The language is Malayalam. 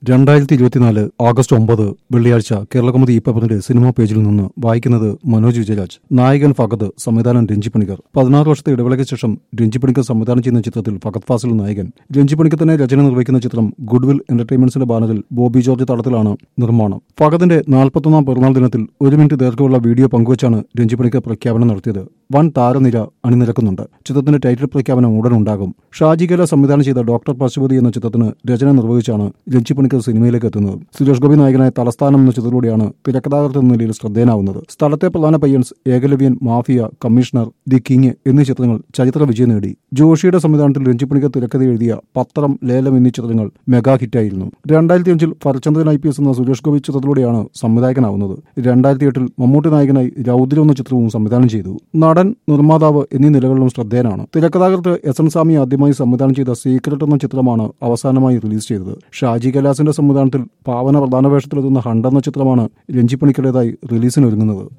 രണ്ടായിരത്തി ഇരുപത്തിനാല് ആഗസ്റ്റ് ഒമ്പത് വെള്ളിയാഴ്ച കേരളകൗമുദി ഈ പേപ്പറിന്റെ സിനിമാ പേജിൽ നിന്ന് വായിക്കുന്നത് മനോജ് വിജയരാജ് നായകൻ ഫഗത് സംവിധാനം രഞ്ജി പണിക്കർ പതിനാറ് വർഷത്തെ ഇടവേളയ്ക്ക് ശേഷം രഞ്ജി പണിക്കർ സംവിധാനം ചെയ്യുന്ന ചിത്രത്തിൽ ഫഗത് ഫാസിൽ നായകൻ രഞ്ജി പണിക്കർ തന്നെ രചന നിർവഹിക്കുന്ന ചിത്രം ഗുഡ്വിൽ എന്റർടൈൻമെന്റ്സിന്റെ ബാനറിൽ ബോബി ജോർജ് തടത്തിലാണ് നിർമ്മാണം ഫഗതിന്റെ നാൽപ്പത്തൊന്നാം പിറന്നാൾ ദിനത്തിൽ ഒരു മിനിറ്റ് ദീർഘമുള്ള വീഡിയോ പങ്കുവച്ചാണ് രഞ്ജി പണിക്കർ പ്രഖ്യാപനം നടത്തിയത് വൻ താരനിര അണിനിരക്കുന്നുണ്ട് ചിത്രത്തിന്റെ ടൈറ്റിൽ പ്രഖ്യാപനം ഉടൻ ഉണ്ടാകും ഷാജി കല സംവിധാനം ചെയ്ത ഡോക്ടർ പശുപതി എന്ന ചിത്രത്തിന് രചന നിർവഹിച്ചാണ് രഞ്ജി പണിക്കർ സിനിമയിലേക്ക് എത്തുന്നത് സുരേഷ് ഗോപി നായകനായ തലസ്ഥാനം എന്ന ചിത്രത്തിലൂടെയാണ് തിരക്കഥാകൃത്ത് എന്ന നിലയിൽ ശ്രദ്ധേയനാവുന്നത് സ്ഥലത്തെ പ്രധാന Payyans Ekalavyan mafia commissioner the king എന്നീ ചിത്രങ്ങൾ ചരിത്ര വിജയം നേടി ജോഷിയുടെ സംവിധാനത്തിൽ രഞ്ജി പണിക്കർ തിരക്കഥ എഴുതിയ പത്രം ലേലം എന്നീ ചിത്രങ്ങൾ മെഗാ ഹിറ്റായിരുന്നു രണ്ടായിരത്തി അഞ്ചിൽ ഫരചന്ദ്രൻ ഐ പി എസ് എന്ന സുരേഷ് ഗോപി ചിത്രത്തിലൂടെയാണ് സംവിധായകനാവുന്നത് രണ്ടായിരത്തി എട്ടിൽ മമ്മൂട്ടി നായകനായി രൗദ്രം എന്ന ചിത്രവും സംവിധാനം ചെയ്തു നടൻ നിർമ്മാതാവ് എന്നീ നിലകളിലും ശ്രദ്ധേയനാണ് തിരക്കഥാകൃത്ത് എസ് എൻ സ്വാമി ആദ്യമായി സംവിധാനം ചെയ്ത സീക്രട്ട് എന്ന ചിത്രമാണ് അവസാനമായി റിലീസ് ചെയ്തത് ഷാജി കലാസിന്റെ സംവിധാനത്തിൽ പാവന പ്രധാന വേഷത്തിലെത്തുന്ന ഹണ്ട് എന്ന ചിത്രമാണ് രഞ്ജി പണിക്കരുടേതായി റിലീസിനൊരുങ്ങുന്നത്